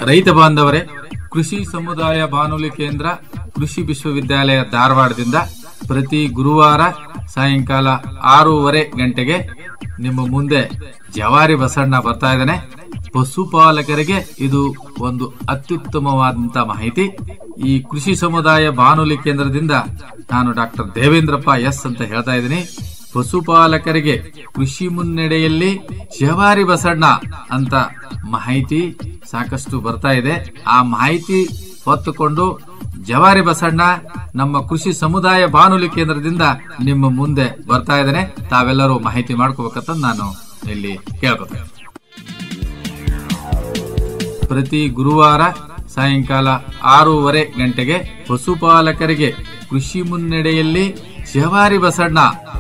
ರೈತ ಬಾಂಧವರೇ ಕೃಷಿ ಸಮುದಾಯ ಬಾನುಲಿ ಕೇಂದ್ರ ಕೃಷಿ ವಿಶ್ವವಿದ್ಯಾಲಯ ಧಾರವಾಡದಿಂದ ಪ್ರತಿ ಗುರುವಾರ ಸಾಯಂಕಾಲ ಆರೂವರೆ ಗಂಟೆಗೆ ನಿಮ್ಮ ಮುಂದೆ ಜವಾರಿ ಬಸಣ್ಣ ಬರ್ತಾ ಇದ್ದಾನೆ ಪಶುಪಾಲಕರಿಗೆ ಇದು ಒಂದು ಅತ್ಯುತ್ತಮವಾದಂತ ಮಾಹಿತಿ ಈ ಕೃಷಿ ಸಮುದಾಯ ಬಾನುಲಿ ಕೇಂದ್ರದಿಂದ ನಾನು ಡಾಕ್ಟರ್ ದೇವೇಂದ್ರಪ್ಪ ಎಸ್ ಅಂತ ಹೇಳ್ತಾ ಇದ್ದೀನಿ ಪಶುಪಾಲಕರಿಗೆ ಕೃಷಿ ಮುನ್ನಡೆಯಲ್ಲಿ ಜವಾರಿ ಬಸಣ್ಣ ಅಂತ ಮಾಹಿತಿ ಸಾಕಷ್ಟು ಬರ್ತಾ ಇದೆ ಆ ಮಾಹಿತಿ ಹೊತ್ತುಕೊಂಡು ಜವಾರಿ ಬಸಣ್ಣ ನಮ್ಮ ಕೃಷಿ ಸಮುದಾಯ ಬಾನುಲಿ ಕೇಂದ್ರದಿಂದ ನಿಮ್ಮ ಮುಂದೆ ಬರ್ತಾ ಇದ್ದೇನೆ ತಾವೆಲ್ಲರೂ ಮಾಹಿತಿ ಮಾಡ್ಕೋಬೇಕಂತ ನಾನು ಇಲ್ಲಿ ಕೇಳ್ಕೊತೇನೆ ಪ್ರತಿ ಗುರುವಾರ ಸಾಯಂಕಾಲ ಆರೂವರೆ ಗಂಟೆಗೆ ಪಶುಪಾಲಕರಿಗೆ ಕೃಷಿ ಮುನ್ನಡೆಯಲ್ಲಿ ಜವಾರಿ ಬಸಣ್ಣ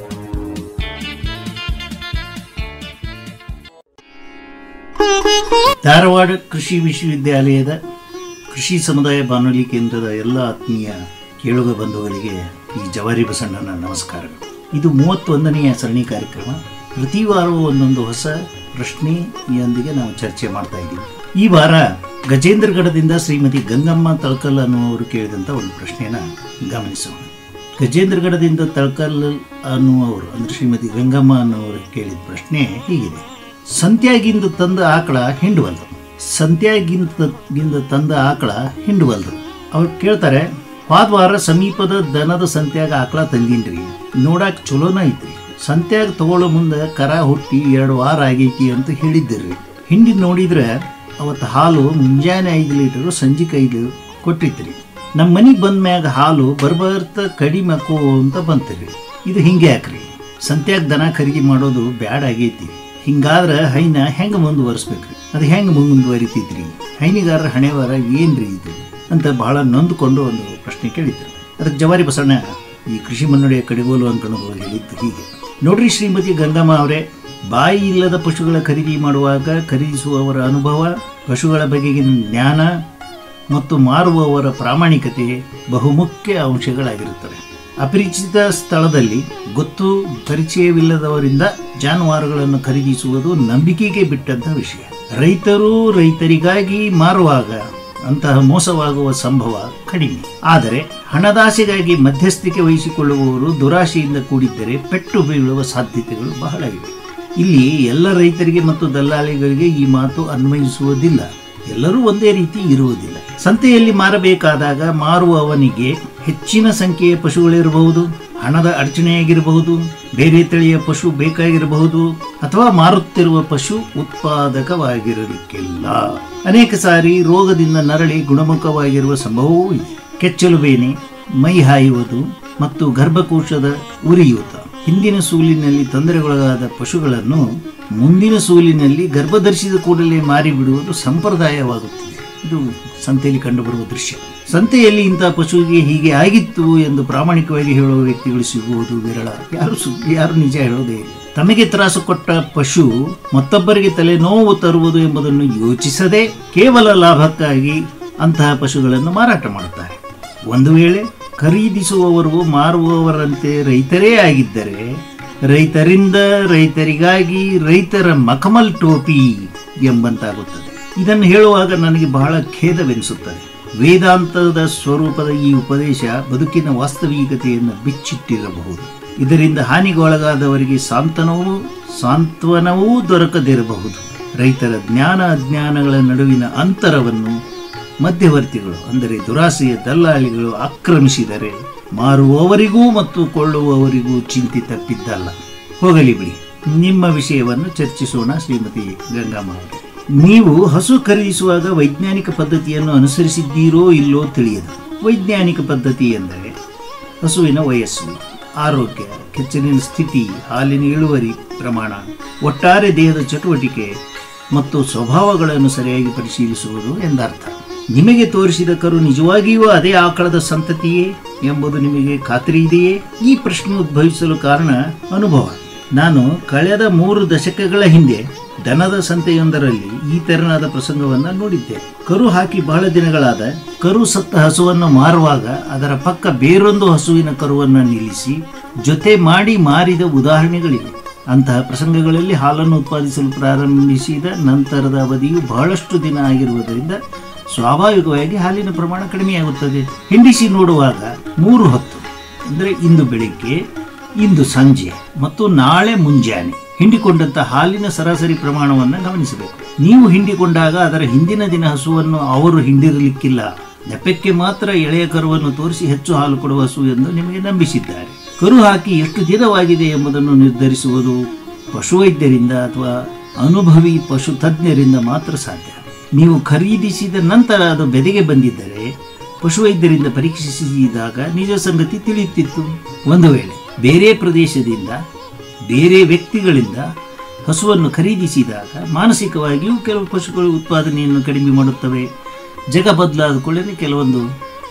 ಧಾರವಾಡ ಕೃಷಿ ವಿಶ್ವವಿದ್ಯಾಲಯದ ಕೃಷಿ ಸಮುದಾಯ ಬಾನುಲಿ ಕೇಂದ್ರದ ಎಲ್ಲ ಆತ್ಮೀಯ ಕೇಳುಗ ಬಂಧುಗಳಿಗೆ ಈ ಜವಾರಿ ಬಸಣ್ಣನ ನಮಸ್ಕಾರಗಳು ಇದು ಮೂವತ್ತೊಂದನೆಯ ಸರಣಿ ಕಾರ್ಯಕ್ರಮ ಪ್ರತಿ ವಾರವೂ ಒಂದೊಂದು ಹೊಸ ಪ್ರಶ್ನೆಯೊಂದಿಗೆ ನಾವು ಚರ್ಚೆ ಮಾಡ್ತಾ ಇದ್ದೀವಿ ಈ ವಾರ ಗಜೇಂದ್ರಗಢದಿಂದ ಶ್ರೀಮತಿ ಗಂಗಮ್ಮ ತಳಕಲ್ ಅನ್ನುವರು ಕೇಳಿದಂಥ ಒಂದು ಪ್ರಶ್ನೆಯನ್ನ ಗಮನಿಸೋಣ ಗಜೇಂದ್ರಗಢದಿಂದ ತಳಕಲ್ ಅನ್ನುವರು ಅಂದ್ರೆ ಶ್ರೀಮತಿ ಗಂಗಮ್ಮ ಅನ್ನುವರು ಕೇಳಿದ ಪ್ರಶ್ನೆ ಹೀಗಿದೆ ಸಂತ್ಯಾಗಿಂದ ತಂದ ಆಕಳ ಹಿಂಡುವಲ್ದು ಸಂತ್ಯಾಗಿಂದ ಗಿಂದ ತಂದ ಆಕಳ ಹಿಂಡುವಲ್ದು ಅವ್ರು ಕೇಳ್ತಾರೆ ಹೋದ ವಾರ ಸಮೀಪದ ದನದ ಸಂತ್ಯಾಗ ಆಕಳ ತಂದೀನ್ರಿ ನೋಡಾಕ್ ಚಲೋನ ಐತ್ರಿ ಸಂತ್ಯಾಗ ತಗೊಳ್ಳೋ ಮುಂದೆ ಕರ ಹುಟ್ಟಿ ಎರಡು ವಾರ ಆಗೈತಿ ಅಂತ ಹೇಳಿದ್ದಿರ್ರಿ ಹಿಂಡಿ ನೋಡಿದ್ರೆ ಅವತ್ತು ಹಾಲು ಮುಂಜಾನೆ ಐದು ಲೀಟರು ಸಂಜೆಗೆ ಐದು ಕೊಟ್ಟಿತ್ರಿ ನಮ್ಮ ಮನೆಗೆ ಬಂದ ಮ್ಯಾಗ ಹಾಲು ಬರ್ಬರ್ತ ಕಡಿಮೆ ಹಾಕೋ ಅಂತ ಬಂತಿರಿ ಇದು ಹಿಂಗೆ ಯಾಕ್ರಿ ಸಂತ್ಯಾಗ ದನ ಖರೀದಿ ಮಾಡೋದು ಬ್ಯಾಡ್ ಆಗೈತಿ ಹಿಂಗಾದ್ರೆ ಹೈನ ಹೆಂಗೆ ಮುಂದುವರಿಸ್ಬೇಕ್ರಿ ಅದು ಹೆಂಗೆ ಮುಂದುವರಿತೈತ್ರಿ ಹೈನಿಗಾರರ ಹಣೆವಾರ ಏನ್ರಿ ಇದು ಅಂತ ಬಹಳ ನೊಂದುಕೊಂಡು ಒಂದು ಪ್ರಶ್ನೆ ಕೇಳಿದ್ರು ಅದಕ್ಕೆ ಜವಾರಿ ಬಸಣ್ಣ ಈ ಕೃಷಿ ಮುನ್ನಡೆಯ ಕಡಿಗೋಲು ಅನ್ಕೊಂಡು ಹೇಳಿದ್ದು ಹೀಗೆ ನೋಡ್ರಿ ಶ್ರೀಮತಿ ಗಂಗಮ್ಮ ಅವರೇ ಬಾಯಿ ಇಲ್ಲದ ಪಶುಗಳ ಖರೀದಿ ಮಾಡುವಾಗ ಖರೀದಿಸುವವರ ಅನುಭವ ಪಶುಗಳ ಬಗೆಗಿನ ಜ್ಞಾನ ಮತ್ತು ಮಾರುವವರ ಪ್ರಾಮಾಣಿಕತೆ ಬಹುಮುಖ್ಯ ಅಂಶಗಳಾಗಿರುತ್ತವೆ ಅಪರಿಚಿತ ಸ್ಥಳದಲ್ಲಿ ಗೊತ್ತು ಪರಿಚಯವಿಲ್ಲದವರಿಂದ ಜಾನುವಾರುಗಳನ್ನು ಖರೀದಿಸುವುದು ನಂಬಿಕೆಗೆ ಬಿಟ್ಟಂತ ವಿಷಯ ರೈತರು ರೈತರಿಗಾಗಿ ಮಾರುವಾಗ ಅಂತಹ ಮೋಸವಾಗುವ ಸಂಭವ ಕಡಿಮೆ ಆದರೆ ಹಣದಾಸೆಗಾಗಿ ಮಧ್ಯಸ್ಥಿಕೆ ವಹಿಸಿಕೊಳ್ಳುವವರು ದುರಾಶೆಯಿಂದ ಕೂಡಿದ್ದರೆ ಪೆಟ್ಟು ಬೀಳುವ ಸಾಧ್ಯತೆಗಳು ಬಹಳ ಇವೆ ಇಲ್ಲಿ ಎಲ್ಲ ರೈತರಿಗೆ ಮತ್ತು ದಲ್ಲಾಳಿಗಳಿಗೆ ಈ ಮಾತು ಅನ್ವಯಿಸುವುದಿಲ್ಲ ಎಲ್ಲರೂ ಒಂದೇ ರೀತಿ ಇರುವುದಿಲ್ಲ ಸಂತೆಯಲ್ಲಿ ಮಾರಬೇಕಾದಾಗ ಮಾರುವವನಿಗೆ ಹೆಚ್ಚಿನ ಸಂಖ್ಯೆಯ ಪಶುಗಳಿರಬಹುದು ಹಣದ ಅಡಚಣೆಯಾಗಿರಬಹುದು ಬೇರೆ ತಳಿಯ ಪಶು ಬೇಕಾಗಿರಬಹುದು ಅಥವಾ ಮಾರುತ್ತಿರುವ ಪಶು ಉತ್ಪಾದಕವಾಗಿರಲಿಕ್ಕಿಲ್ಲ ಅನೇಕ ಸಾರಿ ರೋಗದಿಂದ ನರಳಿ ಗುಣಮುಖವಾಗಿರುವ ಸಂಭವವೂ ಇದೆ ಕೆಚ್ಚಲು ಬೇನೆ ಮೈ ಹಾಯುವುದು ಮತ್ತು ಗರ್ಭಕೋಶದ ಉರಿಯೂತ ಹಿಂದಿನ ಸೂಲಿನಲ್ಲಿ ತೊಂದರೆಗೊಳಗಾದ ಪಶುಗಳನ್ನು ಮುಂದಿನ ಸೂಲಿನಲ್ಲಿ ಗರ್ಭಧರಿಸಿದ ಕೂಡಲೇ ಮಾರಿಬಿಡುವುದು ಸಂಪ್ರದಾಯವಾಗುತ್ತಿದೆ ಇದು ಸಂತೆಯಲ್ಲಿ ಕಂಡುಬರುವ ದೃಶ್ಯ ಸಂತೆಯಲ್ಲಿ ಇಂತಹ ಪಶುವಿಗೆ ಹೀಗೆ ಆಗಿತ್ತು ಎಂದು ಪ್ರಾಮಾಣಿಕವಾಗಿ ಹೇಳುವ ವ್ಯಕ್ತಿಗಳು ಸಿಗುವುದು ವಿರಳ ಯಾರು ಸು ಯಾರು ನಿಜ ಹೇಳೋದೇ ಇಲ್ಲ ತಮಗೆ ತ್ರಾಸು ಕೊಟ್ಟ ಪಶು ಮತ್ತೊಬ್ಬರಿಗೆ ತಲೆನೋವು ತರುವುದು ಎಂಬುದನ್ನು ಯೋಚಿಸದೆ ಕೇವಲ ಲಾಭಕ್ಕಾಗಿ ಅಂತಹ ಪಶುಗಳನ್ನು ಮಾರಾಟ ಮಾಡುತ್ತಾರೆ ಒಂದು ವೇಳೆ ಖರೀದಿಸುವವರು ಮಾರುವವರಂತೆ ರೈತರೇ ಆಗಿದ್ದರೆ ರೈತರಿಂದ ರೈತರಿಗಾಗಿ ರೈತರ ಮಖಮಲ್ ಟೋಪಿ ಎಂಬಂತಾಗುತ್ತದೆ ಇದನ್ನು ಹೇಳುವಾಗ ನನಗೆ ಬಹಳ ಖೇದವೆನಿಸುತ್ತದೆ ವೇದಾಂತದ ಸ್ವರೂಪದ ಈ ಉಪದೇಶ ಬದುಕಿನ ವಾಸ್ತವಿಕತೆಯನ್ನು ಬಿಚ್ಚಿಟ್ಟಿರಬಹುದು ಇದರಿಂದ ಹಾನಿಗೊಳಗಾದವರಿಗೆ ಸಾಂತ್ವನವೂ ಸಾಂತ್ವನವೂ ದೊರಕದಿರಬಹುದು ರೈತರ ಜ್ಞಾನ ಅಜ್ಞಾನಗಳ ನಡುವಿನ ಅಂತರವನ್ನು ಮಧ್ಯವರ್ತಿಗಳು ಅಂದರೆ ದುರಾಸೆಯ ದಲ್ಲಾಳಿಗಳು ಆಕ್ರಮಿಸಿದರೆ ಮಾರುವವರಿಗೂ ಮತ್ತು ಕೊಳ್ಳುವವರಿಗೂ ಚಿಂತೆ ತಪ್ಪಿದ್ದಲ್ಲ ಹೋಗಲಿ ಬಿಡಿ ನಿಮ್ಮ ವಿಷಯವನ್ನು ಚರ್ಚಿಸೋಣ ಶ್ರೀಮತಿ ಗಂಗಮ್ಮ ಅವರೇ ನೀವು ಹಸು ಖರೀದಿಸುವಾಗ ವೈಜ್ಞಾನಿಕ ಪದ್ಧತಿಯನ್ನು ಅನುಸರಿಸಿದ್ದೀರೋ ಇಲ್ಲೋ ತಿಳಿಯದು ವೈಜ್ಞಾನಿಕ ಪದ್ಧತಿ ಎಂದರೆ ಹಸುವಿನ ವಯಸ್ಸು ಆರೋಗ್ಯ ಕೆಚ್ಚಲಿನ ಸ್ಥಿತಿ ಹಾಲಿನ ಇಳುವರಿ ಪ್ರಮಾಣ ಒಟ್ಟಾರೆ ದೇಹದ ಚಟುವಟಿಕೆ ಮತ್ತು ಸ್ವಭಾವಗಳನ್ನು ಸರಿಯಾಗಿ ಪರಿಶೀಲಿಸುವುದು ಎಂದರ್ಥ ನಿಮಗೆ ತೋರಿಸಿದ ಕರು ನಿಜವಾಗಿಯೂ ಅದೇ ಆಕಳದ ಸಂತತಿಯೇ ಎಂಬುದು ನಿಮಗೆ ಖಾತ್ರಿ ಇದೆಯೇ ಈ ಪ್ರಶ್ನೆ ಉದ್ಭವಿಸಲು ಕಾರಣ ಅನುಭವ ನಾನು ಕಳೆದ ಮೂರು ದಶಕಗಳ ಹಿಂದೆ ದನದ ಸಂತೆಯೊಂದರಲ್ಲಿ ಈ ತೆರನಾದ ಪ್ರಸಂಗವನ್ನ ನೋಡಿದ್ದೆ ಕರು ಹಾಕಿ ಬಹಳ ದಿನಗಳಾದ ಕರು ಸತ್ತ ಹಸುವನ್ನು ಮಾರುವಾಗ ಅದರ ಪಕ್ಕ ಬೇರೊಂದು ಹಸುವಿನ ಕರುವನ್ನು ನಿಲ್ಲಿಸಿ ಜೊತೆ ಮಾಡಿ ಮಾರಿದ ಉದಾಹರಣೆಗಳಿವೆ ಅಂತಹ ಪ್ರಸಂಗಗಳಲ್ಲಿ ಹಾಲನ್ನು ಉತ್ಪಾದಿಸಲು ಪ್ರಾರಂಭಿಸಿದ ನಂತರದ ಅವಧಿಯು ಬಹಳಷ್ಟು ದಿನ ಆಗಿರುವುದರಿಂದ ಸ್ವಾಭಾವಿಕವಾಗಿ ಹಾಲಿನ ಪ್ರಮಾಣ ಕಡಿಮೆಯಾಗುತ್ತದೆ ಹಿಂಡಿಸಿ ನೋಡುವಾಗ ಮೂರು ಹೊತ್ತು ಅಂದರೆ ಇಂದು ಬೆಳಿಗ್ಗೆ ಇಂದು ಸಂಜೆ ಮತ್ತು ನಾಳೆ ಮುಂಜಾನೆ ಹಿಂಡಿಕೊಂಡಂತ ಹಾಲಿನ ಸರಾಸರಿ ಪ್ರಮಾಣವನ್ನು ಗಮನಿಸಬೇಕು ನೀವು ಹಿಂಡಿಕೊಂಡಾಗ ಅದರ ಹಿಂದಿನ ದಿನ ಹಸುವನ್ನು ಅವರು ಹಿಂಡಿರಲಿಕ್ಕಿಲ್ಲ ನೆಪಕ್ಕೆ ಮಾತ್ರ ಎಳೆಯ ಕರುವನ್ನು ತೋರಿಸಿ ಹೆಚ್ಚು ಹಾಲು ಕೊಡುವ ಹಸು ಎಂದು ನಿಮಗೆ ನಂಬಿಸಿದ್ದಾರೆ ಕರು ಹಾಕಿ ಎಷ್ಟು ದಿನವಾಗಿದೆ ಎಂಬುದನ್ನು ನಿರ್ಧರಿಸುವುದು ಪಶುವೈದ್ಯರಿಂದ ಅಥವಾ ಅನುಭವಿ ಪಶು ತಜ್ಞರಿಂದ ಮಾತ್ರ ಸಾಧ್ಯ ನೀವು ಖರೀದಿಸಿದ ನಂತರ ಅದು ಬೆದೆಗೆ ಬಂದಿದ್ದರೆ ಪಶುವೈದ್ಯರಿಂದ ಪರೀಕ್ಷಿಸಿದಾಗ ನಿಜ ಸಂಗತಿ ತಿಳಿಯುತ್ತಿತ್ತು ಒಂದು ವೇಳೆ ಬೇರೆ ಪ್ರದೇಶದಿಂದ ಬೇರೆ ವ್ಯಕ್ತಿಗಳಿಂದ ಹಸುವನ್ನು ಖರೀದಿಸಿದಾಗ ಮಾನಸಿಕವಾಗಿಯೂ ಕೆಲವು ಪಶುಗಳು ಉತ್ಪಾದನೆಯನ್ನು ಕಡಿಮೆ ಮಾಡುತ್ತವೆ ಜಗ ಬದಲಾದ ಕೂಡಲೇ ಕೆಲವೊಂದು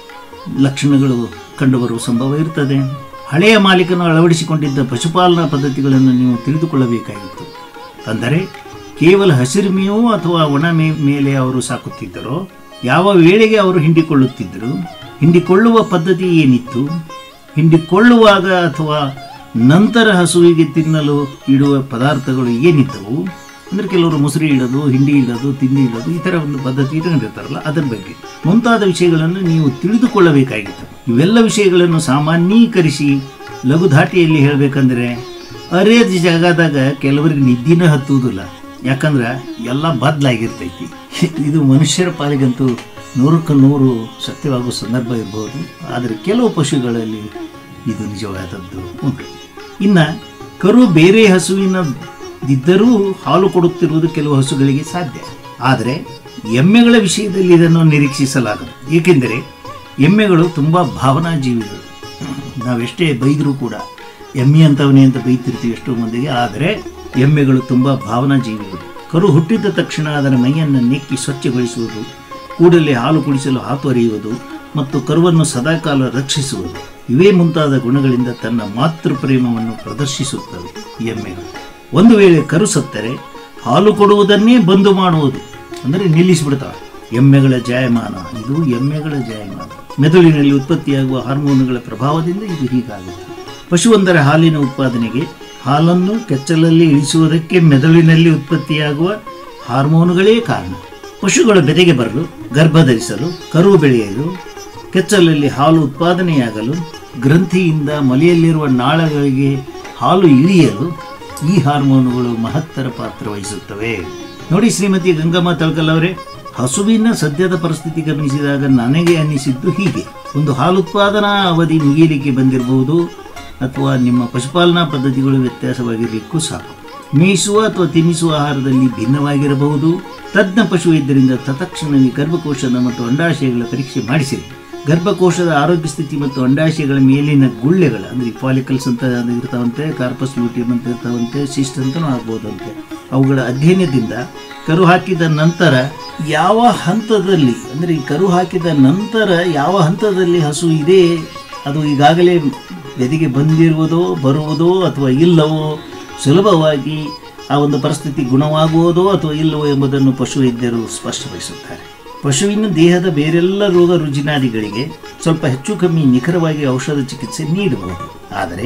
ಲಕ್ಷಣಗಳು ಕಂಡುಬರುವ ಸಂಭವ ಇರ್ತದೆ ಹಳೆಯ ಮಾಲೀಕನು ಅಳವಡಿಸಿಕೊಂಡಿದ್ದ ಪಶುಪಾಲನಾ ಪದ್ಧತಿಗಳನ್ನು ನೀವು ತಿಳಿದುಕೊಳ್ಳಬೇಕಾಗಿತ್ತು ಅಂದರೆ ಕೇವಲ ಹಸಿರುಮೆಯೋ ಅಥವಾ ಒಣ ಮೇ ಮೇಲೆ ಅವರು ಸಾಕುತ್ತಿದ್ದರೋ ಯಾವ ವೇಳೆಗೆ ಅವರು ಹಿಂಡಿಕೊಳ್ಳುತ್ತಿದ್ದರು ಹಿಂಡಿಕೊಳ್ಳುವ ಪದ್ಧತಿ ಏನಿತ್ತು ಹಿಂಡಿಕೊಳ್ಳುವಾಗ ಅಥವಾ ನಂತರ ಹಸುವಿಗೆ ತಿನ್ನಲು ಇಡುವ ಪದಾರ್ಥಗಳು ಏನಿದ್ದವು ಅಂದರೆ ಕೆಲವರು ಮುಸುರಿ ಇಡೋದು ಹಿಂಡಿ ಇಡೋದು ತಿಂಡಿ ಇಡೋದು ಈ ಥರ ಒಂದು ಪದ್ಧತಿ ಇಟ್ಕೊಂಡಿರ್ತಾರಲ್ಲ ಅದರ ಬಗ್ಗೆ ಮುಂತಾದ ವಿಷಯಗಳನ್ನು ನೀವು ತಿಳಿದುಕೊಳ್ಳಬೇಕಾಗಿತ್ತು ಇವೆಲ್ಲ ವಿಷಯಗಳನ್ನು ಸಾಮಾನ್ಯೀಕರಿಸಿ ಲಘು ಧಾಟಿಯಲ್ಲಿ ಹೇಳಬೇಕಂದ್ರೆ ಅರೇದ್ ಜಾಗದಾಗ ಕೆಲವರಿಗೆ ನಿದ್ದಿನ ಹತ್ತುವುದಿಲ್ಲ ಯಾಕಂದ್ರೆ ಎಲ್ಲ ಬದಲಾಗಿರ್ತೈತಿ ಇದು ಮನುಷ್ಯರ ಪಾಲಿಗಂತೂ ನೂರಕ್ಕೆ ನೂರು ಸತ್ಯವಾಗುವ ಸಂದರ್ಭ ಇರಬಹುದು ಆದರೆ ಕೆಲವು ಪಶುಗಳಲ್ಲಿ ಇದು ನಿಜವಾದದ್ದು ಉಂಟು ಇನ್ನು ಕರು ಬೇರೆ ಹಸುವಿನ ಇದ್ದರೂ ಹಾಲು ಕೊಡುತ್ತಿರುವುದು ಕೆಲವು ಹಸುಗಳಿಗೆ ಸಾಧ್ಯ ಆದರೆ ಎಮ್ಮೆಗಳ ವಿಷಯದಲ್ಲಿ ಇದನ್ನು ನಿರೀಕ್ಷಿಸಲಾಗದು ಏಕೆಂದರೆ ಎಮ್ಮೆಗಳು ತುಂಬ ಭಾವನಾ ಜೀವಿಗಳು ನಾವೆಷ್ಟೇ ಬೈದರೂ ಕೂಡ ಎಮ್ಮೆ ಅಂತವನೇ ಅಂತ ಬೈತಿರ್ತೀವಿ ಎಷ್ಟೋ ಮಂದಿಗೆ ಆದರೆ ಎಮ್ಮೆಗಳು ತುಂಬ ಭಾವನಾ ಜೀವಿಗಳು ಕರು ಹುಟ್ಟಿದ ತಕ್ಷಣ ಅದರ ಮೈಯನ್ನು ನೆಕ್ಕಿ ಸ್ವಚ್ಛಗೊಳಿಸುವುದು ಕೂಡಲೇ ಹಾಲು ಕುಡಿಸಲು ಹಾತೊರೆಯುವುದು ಮತ್ತು ಕರುವನ್ನು ಸದಾಕಾಲ ರಕ್ಷಿಸುವುದು ಇವೇ ಮುಂತಾದ ಗುಣಗಳಿಂದ ತನ್ನ ಮಾತೃ ಪ್ರೇಮವನ್ನು ಪ್ರದರ್ಶಿಸುತ್ತವೆ ಈ ಎಮ್ಮೆಗಳು ಒಂದು ವೇಳೆ ಕರು ಸತ್ತರೆ ಹಾಲು ಕೊಡುವುದನ್ನೇ ಬಂದು ಮಾಡುವುದು ಅಂದರೆ ನಿಲ್ಲಿಸಿಬಿಡ್ತಾವೆ ಎಮ್ಮೆಗಳ ಜಾಯಮಾನ ಇದು ಎಮ್ಮೆಗಳ ಜಾಯಮಾನ ಮೆದುಳಿನಲ್ಲಿ ಉತ್ಪತ್ತಿಯಾಗುವ ಹಾರ್ಮೋನುಗಳ ಪ್ರಭಾವದಿಂದ ಇದು ಹೀಗಾಗುತ್ತೆ ಪಶುವೊಂದರ ಹಾಲಿನ ಉತ್ಪಾದನೆಗೆ ಹಾಲನ್ನು ಕೆಚ್ಚಲಲ್ಲಿ ಇಳಿಸುವುದಕ್ಕೆ ಮೆದುಳಿನಲ್ಲಿ ಉತ್ಪತ್ತಿಯಾಗುವ ಹಾರ್ಮೋನುಗಳೇ ಕಾರಣ ಪಶುಗಳ ಬೆದೆಗೆ ಬರಲು ಗರ್ಭ ಧರಿಸಲು ಕರು ಬೆಳೆಯಲು ಕೆಚ್ಚಲಲ್ಲಿ ಹಾಲು ಉತ್ಪಾದನೆಯಾಗಲು ಗ್ರಂಥಿಯಿಂದ ಮಲೆಯಲ್ಲಿರುವ ನಾಳಗಳಿಗೆ ಹಾಲು ಇಳಿಯಲು ಈ ಹಾರ್ಮೋನುಗಳು ಮಹತ್ತರ ಪಾತ್ರ ವಹಿಸುತ್ತವೆ ನೋಡಿ ಶ್ರೀಮತಿ ಗಂಗಮ್ಮ ತಳ್ಕಲ್ ಅವರೇ ಹಸುವಿನ ಸದ್ಯದ ಪರಿಸ್ಥಿತಿ ಗಮನಿಸಿದಾಗ ನನಗೆ ಅನ್ನಿಸಿದ್ದು ಹೀಗೆ ಒಂದು ಹಾಲು ಉತ್ಪಾದನಾ ಅವಧಿ ಮುಗಿಯಲಿಕ್ಕೆ ಬಂದಿರಬಹುದು ಅಥವಾ ನಿಮ್ಮ ಪಶುಪಾಲನಾ ಪದ್ಧತಿಗಳು ವ್ಯತ್ಯಾಸವಾಗಿರಲಿಕ್ಕೂ ಸಾಕು ಮೇಯಿಸುವ ಅಥವಾ ತಿನ್ನಿಸುವ ಆಹಾರದಲ್ಲಿ ಭಿನ್ನವಾಗಿರಬಹುದು ತಜ್ಞ ಪಶುವೈದ್ಯರಿಂದ ತತ್ಕ್ಷಣವೇ ಗರ್ಭಕೋಶದ ಮತ್ತು ಅಂಡಾಶಯಗಳ ಪರೀಕ್ಷೆ ಮಾಡಿಸಿರಿ ಗರ್ಭಕೋಶದ ಆರೋಗ್ಯ ಸ್ಥಿತಿ ಮತ್ತು ಅಂಡಾಶಯಗಳ ಮೇಲಿನ ಗುಳ್ಳೆಗಳ ಅಂದರೆ ಫಾಲಿಕಲ್ಸ್ ಅಂತ ಇರ್ತಾವಂತೆ ಕಾರ್ಪಸ್ ಲೂಟಿಯಮ್ ಅಂತ ಇರ್ತಾವಂತೆ ಸಿಸ್ಟ್ ಅಂತಲೂ ಆಗ್ಬೋದಂತೆ ಅವುಗಳ ಅಧ್ಯಯನದಿಂದ ಕರು ಹಾಕಿದ ನಂತರ ಯಾವ ಹಂತದಲ್ಲಿ ಅಂದರೆ ಈ ಕರು ಹಾಕಿದ ನಂತರ ಯಾವ ಹಂತದಲ್ಲಿ ಹಸು ಇದೆ ಅದು ಈಗಾಗಲೇ ಬೆದಿಗೆ ಬಂದಿರುವುದೋ ಬರುವುದೋ ಅಥವಾ ಇಲ್ಲವೋ ಸುಲಭವಾಗಿ ಆ ಒಂದು ಪರಿಸ್ಥಿತಿ ಗುಣವಾಗುವುದೋ ಅಥವಾ ಇಲ್ಲವೋ ಎಂಬುದನ್ನು ಪಶುವೈದ್ಯರು ಸ್ಪಷ್ಟಪಡಿಸುತ್ತಾರೆ ಪಶುವಿನ ದೇಹದ ಬೇರೆಲ್ಲ ರೋಗ ರುಜಿನಾದಿಗಳಿಗೆ ಸ್ವಲ್ಪ ಹೆಚ್ಚು ಕಮ್ಮಿ ನಿಖರವಾಗಿ ಔಷಧ ಚಿಕಿತ್ಸೆ ನೀಡಬಹುದು ಆದರೆ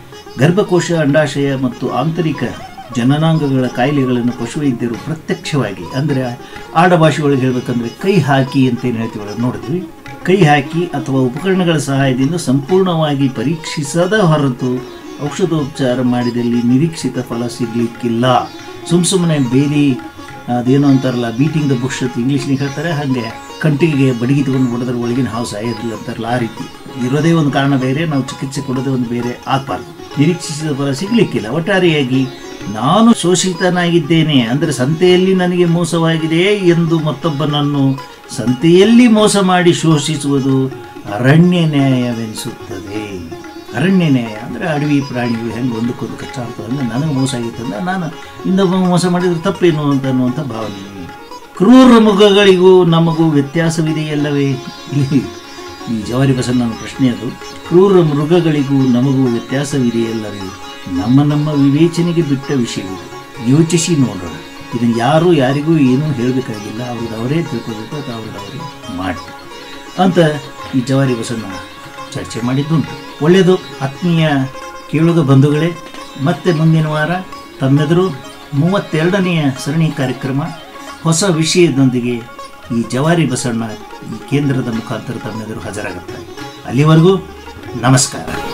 ಗರ್ಭಕೋಶ ಅಂಡಾಶಯ ಮತ್ತು ಆಂತರಿಕ ಜನನಾಂಗಗಳ ಕಾಯಿಲೆಗಳನ್ನು ಪಶುವೈದ್ಯರು ಪ್ರತ್ಯಕ್ಷವಾಗಿ ಅಂದರೆ ಆಡಭಾಷೆಗಳಿಗೆ ಹೇಳಬೇಕಂದ್ರೆ ಕೈ ಹಾಕಿ ಅಂತ ಏನು ಹೇಳ್ತೀವಿ ನೋಡಿದ್ವಿ ಕೈ ಹಾಕಿ ಅಥವಾ ಉಪಕರಣಗಳ ಸಹಾಯದಿಂದ ಸಂಪೂರ್ಣವಾಗಿ ಪರೀಕ್ಷಿಸದ ಹೊರತು ಔಷಧೋಪಚಾರ ಮಾಡಿದಲ್ಲಿ ನಿರೀಕ್ಷಿತ ಫಲ ಸಿಗಲಿಕ್ಕಿಲ್ಲ ಸುಮ್ ಸುಮ್ಮನೆ ಬೇಲಿ ಅದೇನೋ ಅಂತಾರಲ್ಲ ಬೀಟಿಂಗ್ ದ ಬುಷ್ ಅಂತ ಇಂಗ್ಲೀಷ್ನಾಗ ಹೇಳ್ತಾರೆ ಹಾಗೆ ಕಂಟಿಗೆ ಬಡಗಿ ತಗೊಂಡು ಹೊಡೆದ್ರ ಒಳಗಿನ ಹಾವು ಸಾಯೋದಿಲ್ಲ ಅಂತಾರಲ್ಲ ಆ ರೀತಿ ಇರೋದೇ ಒಂದು ಕಾರಣ ಬೇರೆ ನಾವು ಚಿಕಿತ್ಸೆ ಕೊಡೋದೇ ಒಂದು ಬೇರೆ ಆಗಬಾರ್ದು ನಿರೀಕ್ಷಿಸಿದ ಫಲ ಸಿಗಲಿಕ್ಕಿಲ್ಲ ಒಟ್ಟಾರೆಯಾಗಿ ನಾನು ಶೋಷಿತನಾಗಿದ್ದೇನೆ ಅಂದರೆ ಸಂತೆಯಲ್ಲಿ ನನಗೆ ಮೋಸವಾಗಿದೆ ಎಂದು ಮತ್ತೊಬ್ಬನನ್ನು ಸಂತೆಯಲ್ಲಿ ಮೋಸ ಮಾಡಿ ಶೋಷಿಸುವುದು ಅರಣ್ಯ ನ್ಯಾಯವೆನಿಸುತ್ತದೆ ಅರಣ್ಯ ನ್ಯಾಯ ಅಂದರೆ ಅಡವಿ ಪ್ರಾಣಿಗಳು ಹೆಂಗೆ ಒಂದಕ್ಕೊಂದು ಕಚ್ಚಾಡ್ತವೆ ಅಂದರೆ ನನಗೆ ಮೋಸ ಆಗಿತ್ತು ಅಂದರೆ ನಾನು ಇನ್ನೊಬ್ಬ ಮೋಸ ಮಾಡಿದ್ರೆ ತಪ್ಪೇನು ಅಂತ ಅನ್ನುವಂಥ ಭಾವನೆ ಕ್ರೂರ ಮೃಗಗಳಿಗೂ ನಮಗೂ ವ್ಯತ್ಯಾಸವಿದೆಯಲ್ಲವೇ ಇಲ್ಲಿ ಈ ಜವಾರಿ ಬಸವಣ್ಣನ ಪ್ರಶ್ನೆ ಅದು ಕ್ರೂರ ಮೃಗಗಳಿಗೂ ನಮಗೂ ವ್ಯತ್ಯಾಸವಿದೆಯಲ್ಲವೇ ನಮ್ಮ ನಮ್ಮ ವಿವೇಚನೆಗೆ ಬಿಟ್ಟ ವಿಷಯವಿದೆ ಯೋಚಿಸಿ ನೋಡೋಣ ಇದನ್ನು ಯಾರು ಯಾರಿಗೂ ಏನೂ ಹೇಳಬೇಕಾಗಿಲ್ಲ ಅವ್ರದ್ದು ಅವರೇ ತಿಳ್ಕೊಬೇಕು ಅಥವಾ ಅವ್ರದ್ದು ಅವರೇ ಮಾಡಿ ಅಂತ ಈ ಜವಾರಿ ಬಸವಣ್ಣ ಚರ್ಚೆ ಮಾಡಿದ್ದುಂಟು ಒಳ್ಳೆಯದು ಆತ್ಮೀಯ ಕೇಳುಗ ಬಂಧುಗಳೇ ಮತ್ತೆ ಮುಂದಿನ ವಾರ ತಮ್ಮೆದುರು ಮೂವತ್ತೆರಡನೆಯ ಸರಣಿ ಕಾರ್ಯಕ್ರಮ ಹೊಸ ವಿಷಯದೊಂದಿಗೆ ಈ ಜವಾರಿ ಬಸಣ್ಣ ಈ ಕೇಂದ್ರದ ಮುಖಾಂತರ ತಮ್ಮೆದುರು ಹಾಜರಾಗುತ್ತಾರೆ ಅಲ್ಲಿವರೆಗೂ ನಮಸ್ಕಾರ